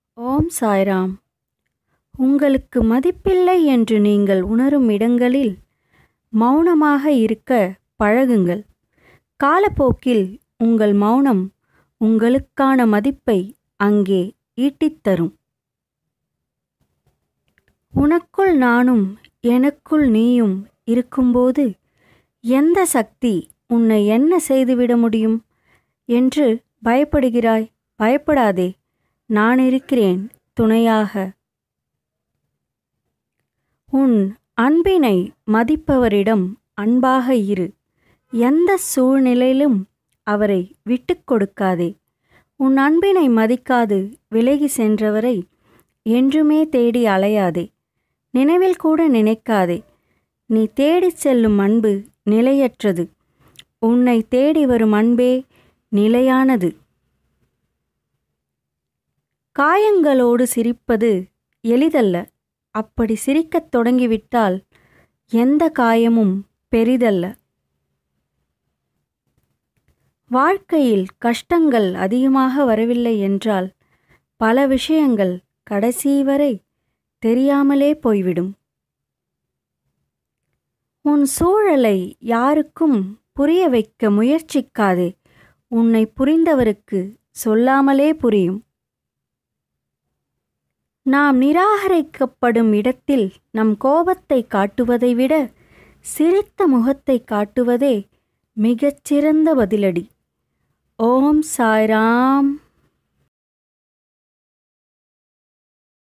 ஓம் சாய்ராம் உங்களுக்கு மதிப்பில்லை என்று நீங்கள் உணரும் இடங்களில் மௌனமாக இருக்க பழகுங்கள் காலப்போக்கில் உங்கள் மௌனம் உங்களுக்கான மதிப்பை அங்கே ஈட்டித் தரும் உனக்குள் நானும் எனக்குள் நீயும் இருக்கும்போது எந்த சக்தி உன்னை என்ன செய்துவிட முடியும் என்று பயப்படுகிறாய் பயப்படாதே நான் இருக்கிறேன் துணையாக உன் அன்பினை மதிப்பவரிடம் அன்பாக இரு எந்த சூழ்நிலையிலும் அவரை விட்டுக் கொடுக்காதே உன் அன்பினை மதிக்காது விலகி சென்றவரை என்றுமே தேடி அலையாதே நினைவில் கூட நினைக்காதே நீ தேடிச் செல்லும் அன்பு நிலையற்றது உன்னை தேடி வரும் அன்பே நிலையானது காயங்களோடு சிரிப்பது எளிதல்ல அப்படி சிரிக்கத் தொடங்கிவிட்டால் எந்த காயமும் பெரிதல்ல வாழ்க்கையில் கஷ்டங்கள் அதிகமாக வரவில்லை என்றால் பல விஷயங்கள் கடைசி வரை தெரியாமலே போய்விடும் உன் சூழலை யாருக்கும் புரிய வைக்க முயற்சிக்காதே உன்னை புரிந்தவருக்கு சொல்லாமலே புரியும் நாம் நிராகரிக்கப்படும் இடத்தில் நம் கோபத்தை காட்டுவதை விட சிரித்த முகத்தை காட்டுவதே மிகச்சிறந்த பதிலடி ஓம் சாய்ராம்